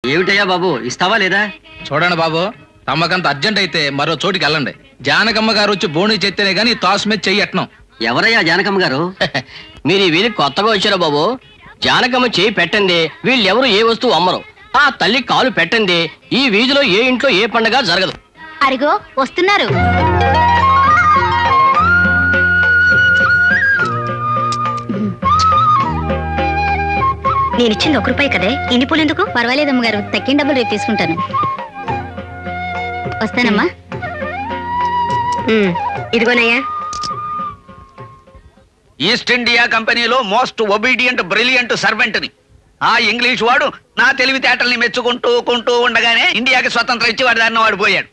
ఏమిటయ్యా బాబు ఇస్తావా లేదా చూడండి బాబు తమ్మకంత అర్జెంట్ అయితే మరో చోటికి వెళ్ళండి జానకమ్మ గారు వచ్చి బోణి చెత్తేనే గానీ తాసు మీద చెయ్యట్నం ఎవరయ్యా జానకమ్మ గారు మీరు ఈ వీధికి కొత్తగా వచ్చారా బాబు జానకమ్మ చేయి పెట్టండి వీళ్ళెవరు ఏ వస్తువు అమ్మరు ఆ తల్లి కాలు పెట్టండి ఈ వీధిలో ఏ ఇంట్లో ఏ పండగ జరగదు అరిగో వస్తున్నారు నేను ఇచ్చింది ఒక రూపాయి కదే ఇన్ని పూలు ఎందుకు పర్వాలేదమ్మ గారు తక్కిన డబ్బులు రేపు తీసుకుంటాను వస్తానమ్మా ఇదిగోనయ్యా ఈస్ట్ ఇండియా కంపెనీలో మోస్ట్ ఒబీడియంట్ బ్రిలియంట్ సర్వెంట్ని ఆ ఇంగ్లీష్ వాడు నా తెలివితేటల్ని మెచ్చుకుంటూ కుంటూ ఉండగానే ఇండియాకి స్వతంత్రం ఇచ్చి వాడి దారిన వాడు పోయాడు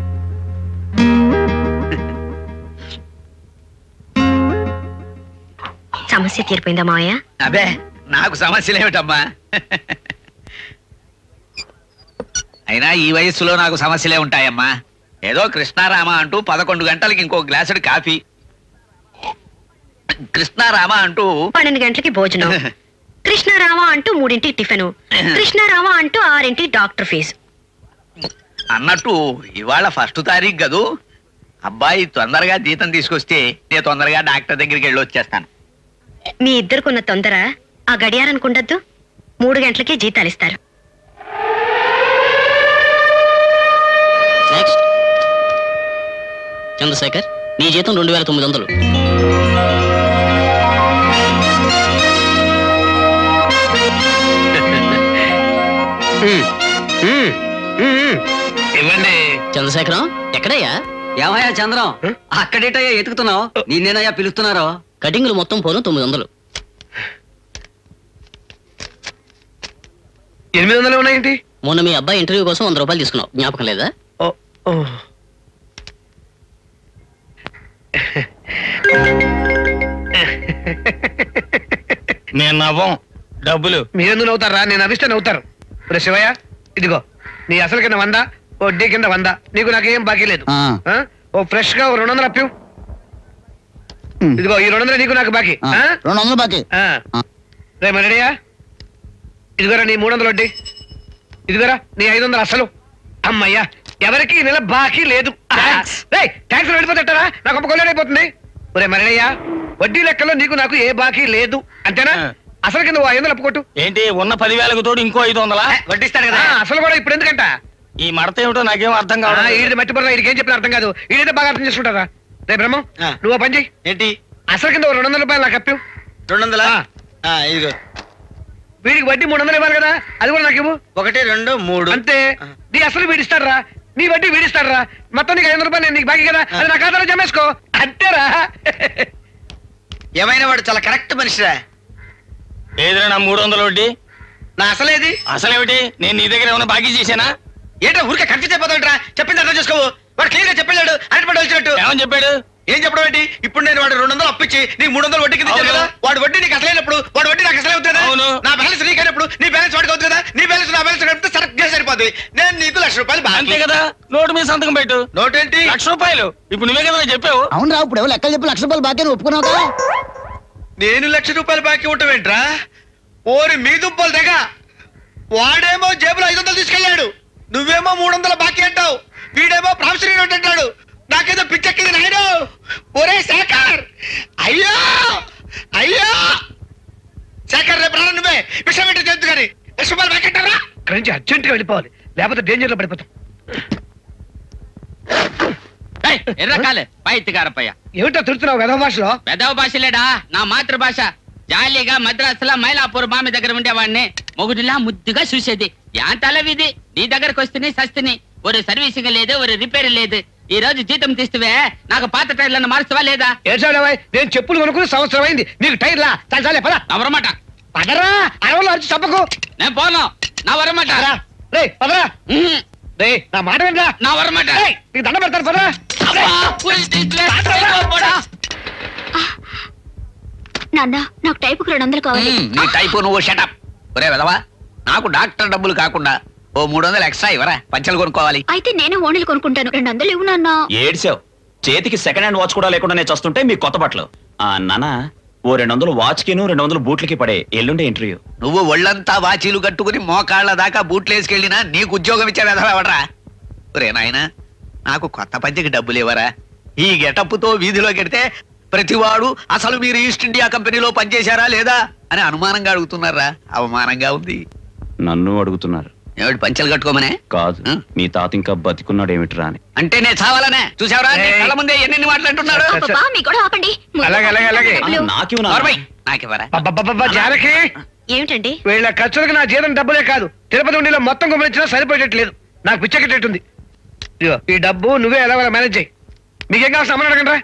సమస్య తీరిపోయిందా మావయ్య అబే నాకు సమస్యలేమిటమ్మా అయినా ఈ వయస్సులో నాకు సమస్యలే ఉంటాయమ్మా ఏదో కృష్ణారామ అంటూ పదకొండు గంటలకి ఇంకో గ్లాసుడు కాఫీ కృష్ణారామ అంటూ పన్నెండు గంటలకి భోజనం కృష్ణారామ అంటూ మూడింటికి టిఫిన్ కృష్ణారామ అంటూ ఆరింటికి డాక్టర్ ఫీజు అన్నట్టు ఇవాళ ఫస్ట్ తారీఖు కదూ అబ్బాయి తొందరగా జీతం తీసుకొస్తే నేను తొందరగా డాక్టర్ దగ్గరికి వెళ్ళి వచ్చేస్తాను మీ ఇద్దరుకున్న తొందర ఆ గడియారానికి ఉండద్దు మూడు గంటలకే జీతాలు ఇస్తారు నెక్స్ట్ చంద్రశేఖర్ నీ జీతం రెండు వేల తొమ్మిది వందలు ఇవ్వండి చంద్రశేఖరం ఎక్కడయ్యా ఏమయ్యా చంద్రం అక్కడేటయ్యా ఎతుకుతున్నావు నిన్నేనయ్యా పిలుస్తున్నారో కటింగ్లు మొత్తం పోను తొమ్మిది వందలు ఎనిమిది వందలు ఉన్నాయేంటి మొన్న మీ అబ్బాయి ఇంటర్వ్యూ కోసం వంద రూపాయలు తీసుకున్నావు జ్ఞాపకం లేదా ఓ, ఓ. నేను నవ్వం డబ్బులు మీరెందుకు నవ్వుతారా నేను నవ్విస్తే నవ్వుతారు ఇప్పుడు శివయ్య ఇదిగో నీ అసలు కింద వంద వడ్డీ కింద వంద నీకు నాకేం బాకీ లేదు ఆ. ఆ? ఓ ఫ్రెష్ గా ఓ రెండు వందలు అప్పివు ఉమ్. ఇదిగో ఈ రెండు వందలు నీకు నాకు బాకీ ఆ, ఆ? రెండు వందలు బాకీ ఆ. ఆ. రే మరడియా ఇదిగోరా నీ మూడు వందలు వడ్డీ ఇదిగోరా నీ ఐదు వందలు అసలు అమ్మయ్యా ఎవరికి ఈ నెల బాకీ లేదు ట్యాక్స్ వెళ్ళిపోతారా నాకు ఒక కొల్లేరు అయిపోతుంది ఒరే మరడయ్యా వడ్డీ లెక్కలో నీకు నాకు ఏ బాకీ లేదు అంతేనా అసలు కింద ఓ ఐదు వందలు అప్పుకోటు ఏంటి ఉన్న పదివేలకు తోడు ఇంకో ఐదు వందలా వడ్డిస్తాడు కదా ఆ, అసలు కూడా ఇప్పుడు ఎందుకంట ఈ మడత ఏమిటో నాకేం అర్థం ఆ, కావడం ఈడిది మట్టి బుర్ర ఈడికి ఏం చెప్పిన అర్థం కాదు ఈడైతే బాగా అర్థం చేసుకుంటారా రే బ్రహ్మం ఆ. నువ్వు ఓ పని చెయ్యి ఏంటి అసలు కింద ఓ రెండు వందల రూపాయలు నాకు అప్పివు రెండు వందలా ఆ. ఇదిగో వీడికి వడ్డీ మూడు వందలు ఇవ్వాలి కదా అది కూడా నాకు ఇవ్వు ఒకటి రెండు మూడు అంతే నీ అసలు వీడిస్తాడరా నీ వడ్డీ వీడిస్తాడరా మొత్తం నీకు ఐదు వందల రూపాయలు నేను నీకు బాకీ కదా అది నా ఖాతాలో జమేసుకో అంతేరా ఏమైనా వాడు చాలా కరెక్ట్ మనిషిరా ఏదైనా నా మూడు వందల వడ్డీ నా అసలేది అసలేమిటి నేను నీ దగ్గర ఏమైనా బాకీ చేశానా ఏంటో ఊరికే కన్ఫ్యూజ్ అయిపోతాడురా చెప్పింది అర్థం చేసుకోవు వాడు క్లియర్ గా చెప్పాడు అరటిపడి వచ్చినట్టు ఏమని చెప్పాడు ఏం చెప్పడం ఏంటి ఇప్పుడు నేను వాడు రెండు వందలు అప్పించి నీకు మూడు వందలు వడ్డీ కింద ఇచ్చాను అవును. కదా వాడు వడ్డీ నీకు అసలైనప్పుడు వాడు వడ్డీ నాకు అసలే అవుతుంది కదా అవును. నా బ్యాలెన్స్ నీకైనప్పుడు నీ బ్యాలెన్స్ వాడికి అవుతుంది కదా నీ బ్యాలెన్స్ నా బ్యాలెన్స్ కలిపితే సరిగ్గా గా సరిపోతుంది నేను నీకు లక్ష రూపాయలు బాకీ. అంతే కదా నోటు మీద సంతకం పెట్టు నోట్ ఏంటి లక్ష రూపాయలు ఇప్పుడు నువ్వే కదా చెప్పావు అవును రా ఇప్పుడు ఎవరు లెక్కలు చెప్పి లక్ష రూపాయలు బాకీ అని ఒప్పుకున్నావు కదా నేను లక్ష రూపాయలు బాకీ ఉండటం ఏంట్రా ఓరి మీ దుబ్బలు తెగ వాడేమో జేబులో ఐదు వందలు తీసుకెళ్ళాడు నువ్వేమో మూడు వందల బాకీ అంటావు వీడేమో ప్రామిసరీ నోట్ అంటాడు నాకేదో పిచ్చెక్కింది నాయన ఒరే శేఖర్ అయ్యో అయ్యో శేఖర్ రేపు రాను నువ్వే విషయం ఏంటో తెలుసు కానీ లక్ష రూపాయలు బాకీ అంటారా ఇక్కడి నుంచి అర్జెంట్ గా వెళ్ళిపోవాలి లేకపోతే డేంజర్ లో పడిపోతాం ఎర్రకాలే పైత్తిగారపయ్య ఏమిటో తిడుతున్నావు వెధవ భాషలో పెదవ భాషలేడా నా మాతృభాష జాలీగా మద్రాసులో మైలాపూర్ మామి దగ్గర ఉండేవాడిని మొగుడిలా ముద్దుగా చూసేది యాంతలవిది నీ దగ్గరకు వస్తేనే సస్తిని ఒక సర్వీసింగ్ లేదు ఒక రిపేర్ లేదు ఈ రోజు జీతం తీస్తువే నాకు పాత టైర్లను మార్చవా లేదా ఏడ్చాడవాయ్ నేను చెప్పులు కొనుక్కుని సంవత్సరం అయింది నీకు టైర్లా చాలు చాలే పద నవరమాట పదరా అరవలో వచ్చి చంపకు నేను పోను నా వరమాట పదరా రే పదరా ఉహుం. రే నా మాట వినరా నా వరమాట రేయ్, నీకు దండ పెడతాను పదరా అబ్బా, ఉరి తీసిలే. పోడా. నాన్న నాకు టైపుకు రెండు వందలు కావాలి ఉమ్, నీ టైపు నువ్వు షటప్ ఒరే వెదవా నాకు డాక్టర్ డబ్బులు కాకుండా ఓ మూడు వందలు ఎక్స్ట్రా ఇవరా పంచలు కొనుక్కోవాలి అయితే నేను ఓణీలు కొనుక్కుంటాను రెండు వందలు ఇవ్వు నాన్న ఏడ్చావు చేతికి సెకండ్ హ్యాండ్ వాచ్ కూడా లేకుండా నేను చస్తుంటే మీ కొత్త బట్టలు ఆ నాన్న ఓ రెండు వందలు వాచ్కిను రెండు వందలు బూట్లకి పడే ఎల్లుండే ఇంటర్వ్యూ నువ్వు ఒళ్ళంతా వాచీలు కట్టుకుని మోకాళ్ళ దాకా బూట్లు వేసుకెళ్ళినా నీకు ఉద్యోగం ఇచ్చే వెదవడరా ఒరే నాయనా నాకు కొత్త పంచికి డబ్బులు ఇవ్వరా ఈ గెటప్పుతో వీధిలో కెడితే ప్రతివాడు అసలు మీరు ఈస్ట్ ఇండియా కంపెనీలో పనిచేశారా లేదా అని అనుమానంగా అడుగుతున్నారా అవమానంగా ఉంది నన్ను అడుగుతున్నారు ఏమిటి పంచలు కట్టుకోమనే కాదు ఆ? మీ తాత ఇంకా బతికున్నాడు ఏమిట్రా అని అంటే నేను చావాలనే చూసావరా నీ ఏయ్. కళ్ళ ముందే ఎన్నెన్ని మాట్లాడుతున్నారు సరే, సరే. బాబా మీ కూడా ఆపండి ముందు అలాగే, అలాగే, అలాగే. డబ్బులు. నాకివ్వు నా నోర్మై, నాకివ్వరా అబ్బబ్బబ్బబ్బా, జానకి ఏమిటండి వీళ్ళ ఖర్చులకు నా జీతం డబ్బులే కాదు తిరుపతి ఉండిలో మొత్తం గుమ్మరించినా సరిపోయేటట్లేదు నాకు పిచ్చెక్కేటట్టుంది ఇదిగో ఈ డబ్బు నువ్వే ఎలా మేనేజ్ చేయి మీకేం కావాలి సామాన్ అడగండి రా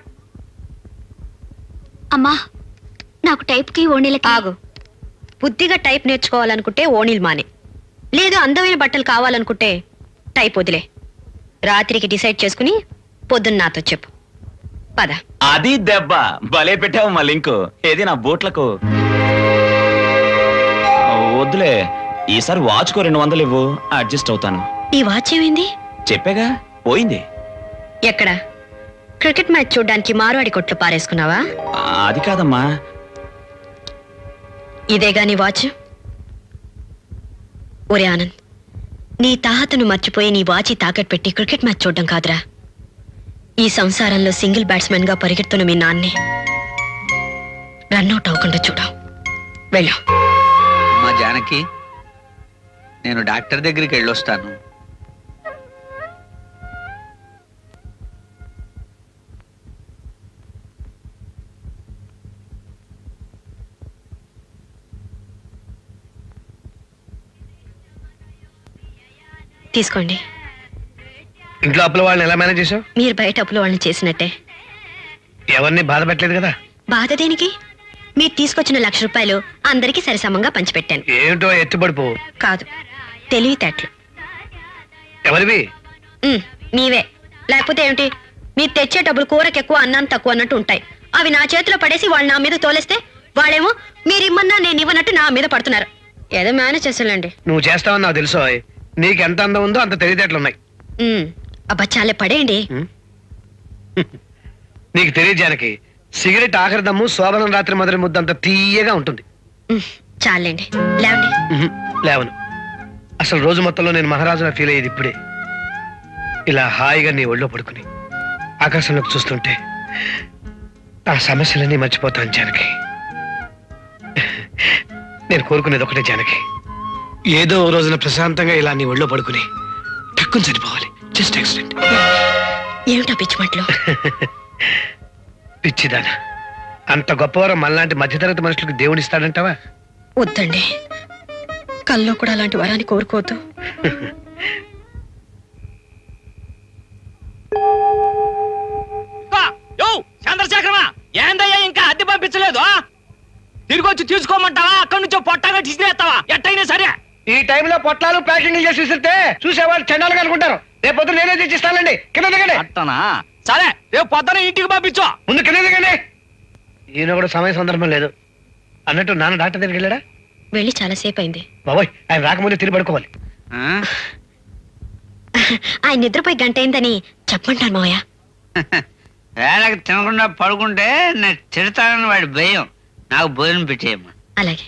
అమ్మా నాకు టైప్ కి ఓణీలకి ఆగు బుద్ధిగా టైప్ నేర్చుకోవాలనుకుంటే ఓణీలు మానే లేదు అందమైన బట్టలు కావాలనుకుంటే టైప్ వదిలే రాత్రికి డిసైడ్ చేసుకుని పొద్దున్న నాతో చెప్పు పద అది దెబ్బ భలే పెట్టావు మా లింకు ఏది నా బూట్లకు వద్దులే ఈసారి వాచ్కో రెండు వందలు ఇవ్వు అడ్జస్ట్ అవుతాను ఈ వాచ్ ఏమైంది చెప్పాగా పోయింది ఎక్కడ క్రికెట్ మ్యాచ్ చూడ్డానికి మారువాడి కొట్లు పారేసుకున్నావా ఆ, అది కాదమ్మా ఇదేగా నీ వాచ్ ఒరే ఆనంద్ నీ తాహతను మర్చిపోయి నీ వాచి తాకట్టు పెట్టి క్రికెట్ మ్యాచ్ చూడడం కాదురా ఈ సంసారంలో సింగిల్ బ్యాట్స్మెన్ గా పరిగెడుతున్న మీ నాన్నే రన్అట్ అవ్వకుండా చూడు వెళ్ళు మా జానకి నేను డాక్టర్ దగ్గరికి వెళ్ళొస్తాను తీసుకోండి ఇంట్లో అప్పుల వాళ్ళని ఎలా మేనేజ్ చేసావు మీరు బయట అప్పులు వాళ్ళని చేసినట్టే ఎవరిని బాధ పెట్టలేదు కదా బాధ దేనికి మీరు తీసుకొచ్చిన లక్ష రూపాయలు అందరికీ సరిసమంగా పంచిపెట్టాను ఏమిటో ఎత్తుపడిపోవు కాదు తెలివితేటలు ఎవరివి ఉమ్, మీవే లేకపోతే ఏమిటి మీరు తెచ్చే డబ్బులు కూరకి ఎక్కువ అన్నాను తక్కువ అన్నట్టు ఉంటాయి అవి నా చేతిలో పడేసి వాళ్ళు నా మీద తోలేస్తే వాళ్ళేమో మీరు ఇమ్మన్నా నేను ఇవ్వనట్టు నా మీద పడుతున్నారు ఏదో మేనేజ్ చేసేలండి నువ్వు చేస్తావని నాకు తెలుసు ఓయ్. నీకు ఎంత అందం ఉందో అంత తెలివితేటలు ఉన్నాయి అబ్బా చాలే పడేయండి నీకు తెలియదు జానకి సిగరెట్ ఆఖరి దమ్ము శోభనం రాత్రి మొదటి ముద్ద అంత తీయగా ఉంటుంది ఉమ్, చాలండి లేవండి ఉహు, లేవను అసలు రోజు మొత్తంలో నేను మహారాజులా ఫీల్ అయ్యేది ఇప్పుడే ఇలా హాయిగా నీ ఒళ్ళో పడుకుని ఆకాశంలోకి చూస్తుంటే ఆ సమస్యలన్నీ మర్చిపోతాను జానకి నేను కోరుకునేది ఒకటే జానకి ఏదో ఓ రోజున ప్రశాంతంగా ఇలా నీ ఒళ్ళో పడుకుని టక్కుని చనిపోవాలి జస్ట్ యాక్సిడెంట్ ఏమిటా పిచ్చి మాటలు పిచ్చిదానా అంత గొప్పవారం మనలాంటి మధ్యతరగతి మనుషులకు దేవుడిస్తాడంటావా వద్దండి కల్లో కూడా అలాంటి వరాన్ని కోరుకోవద్దు యో చంద్రశేఖరమా ఏందయ్యా ఇంకా అద్దె పంపించలేదు తిరిగి వచ్చి తీసుకోమంటావా అక్కడి నుంచో పొట్టగా తీసినేస్తావా ఎట్టయినా సరే ఈ టైంలో పొట్లాలు ప్యాకింగ్ చేసి విసిరితే చూసేవాళ్ళు చండాలుగా అనుకుంటారు రేపు పొద్దున నేనే తెచ్చిస్తానండి కింద దిగండి అట్టనా సరే రేపు పొద్దున ఇంటికి పంపించు ముందు కింద దిగండి ఈయన కూడా సమయ సందర్భం లేదు అన్నట్టు నాన్న డాక్టర్ దగ్గరికి వెళ్ళాడా వెళ్ళి చాలాసేపు అయింది బాబోయ్ ఆయన రాకముందే తిరిగి పడుకోవాలి ఆ? ఆయన నిద్రపోయి గంట అయిందని చెప్పమంటాను మావయ్య వేళకి తినకుండా పడుకుంటే నేను తిడతానని వాడి భయం నాకు భోజనం పెట్టేయమ్మా అలాగే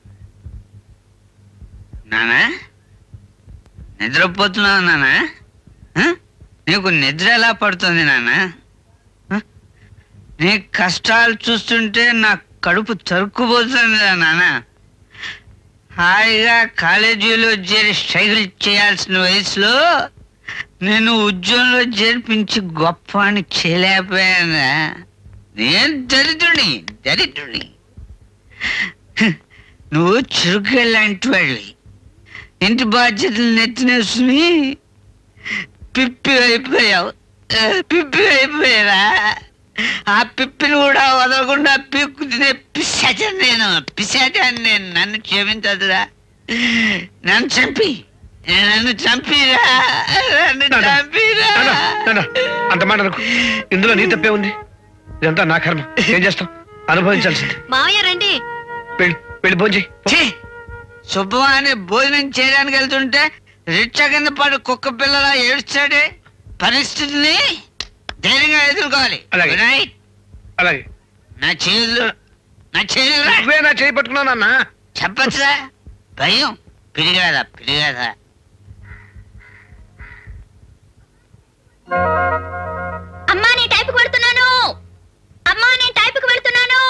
నానా నిద్రపోతున్నావు నానా ఆ? నీకు నిద్ర ఎలా పడుతుంది నానా ఆ? నీ కష్టాలు చూస్తుంటే నా కడుపు తరుక్కుపోతుంది నాన్న హాయిగా కాలేజీలో చేరి స్ట్రైకులు చేయాల్సిన వయసులో నేను ఉద్యోగంలో చేర్పించి గొప్ప అని చేయలేకపోయానా నేను దరిద్రుని దరిద్రుని నువ్వు చురుకెళ్ళంటి వాళ్ళి ఇంటి బాధ్యతలు నెత్తినేసుకుని పిప్పి అయిపోయావు ఆ, పిప్పి అయిపోయారా ఆ పిప్పిని కూడా వదలకుండా పీక్కు తినే పిశాచాన్ని నేను పిశాచాన్ని నేను నన్ను క్షమించదురా నన్ను చంపి నన్ను చంపిరా నన్ను చంపిరా నాన్న, నాన్న, అంత మాట అనకు. ఇందులో నీ తప్పే ఉంది ఇదంతా నా కర్మ ఏం చేస్తాం అనుభవించాల్సింది మావయ్య రండి వెళ్ళి వెళ్ళి భోంచి ఛీ! శుభమాని భోజనం చేయడానికి వెళ్తుంటే రిక్షా కింద పడి కుక్క పిల్లలా ఏడుస్తాడే పరిస్థితిని ధైర్యంగా ఎదుర్కోవాలి అలాగే. Good night. అలాగే నా చేతులు నా చెయ్యరా నువ్వే నా చేయి పట్టుకున్నావు అన్న చెప్పచ్చురా భయం పిరిగాదా పిరిగాదా అమ్మా నేను టైపుకి వెళ్తున్నాను అమ్మా నేను టైపుకి వెళ్తున్నాను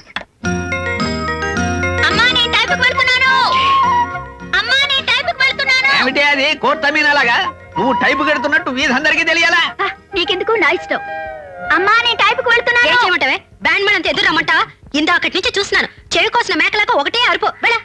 అమ్మా నేను టైపుకి వెళ్తున్నాను అమ్మా నేను టైపుకి వెళ్తున్నాను ఏమిటి అది కోర్టు మీనలాగా నువ్వు టైపు కడుతున్నట్టు వీధందరికీ తెలియాలా ఆ, నీకెందుకు నా ఇష్టం అమ్మా నేను టైపుకి వెళ్తున్నాను ఏం చేయమంటావే బ్యాండ్ మేడం ఎదురు రమ్మంటావా ఇందాకటి నుంచి చూస్తున్నాను చెవి కోసిన మేకలాగా ఒకటే అరుపు వెళ్ళ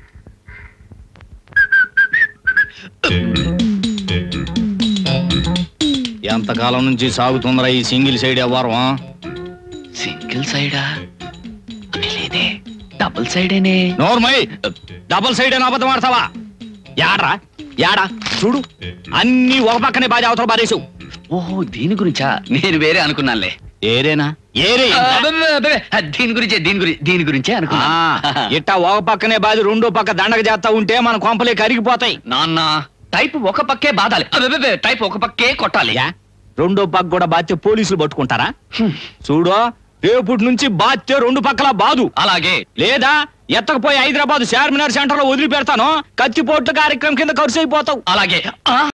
ఎంతకాలం నుంచి సాగుతుందిరా ఈ సింగిల్ సైడ్ వ్యవహారం సింగిల్ సైడా లేదే డబుల్ సైడేనే నోర్మై డబుల్ సైడ్ అని అబద్ధం ఆడతావా యాడ్రా యాడా చూడు అన్ని ఒక పక్కనే బాధ అవతల బాధేసావు ఓహో దీని గురించా నేను వేరే అనుకున్నానులే ఏరేనా ఏరే ఆ, అబ్బబ్బే, అబ్బబ్బే, ఆ, దీని గురించే దీని గురించి దీని గురించే అనుకున్నా ఆ, ఇట్టా ఒక పక్కనే బాధ రెండో పక్క దండగ చేస్తా ఉంటే మన కొంపలే కరిగిపోతాయి నాన్న టైప్ ఒక పక్కే బాధాలి అబ్బబ్బే, టైప్ ఒక పక్కే కొట్టాలి యా రెండో పక్క కూడా బాధ్యత పోలీసులు పట్టుకుంటారా చూడు రేపటి నుంచి బాధ్యత రెండు పక్కల బాదు అలాగే లేదా ఎత్తకపోయి హైదరాబాద్ చార్మినార్ సెంటర్ లో వదిలిపెడతాను కత్తిపోట్ల కార్యక్రమం కింద ఖర్చు అయిపోతావు అలాగే ఆ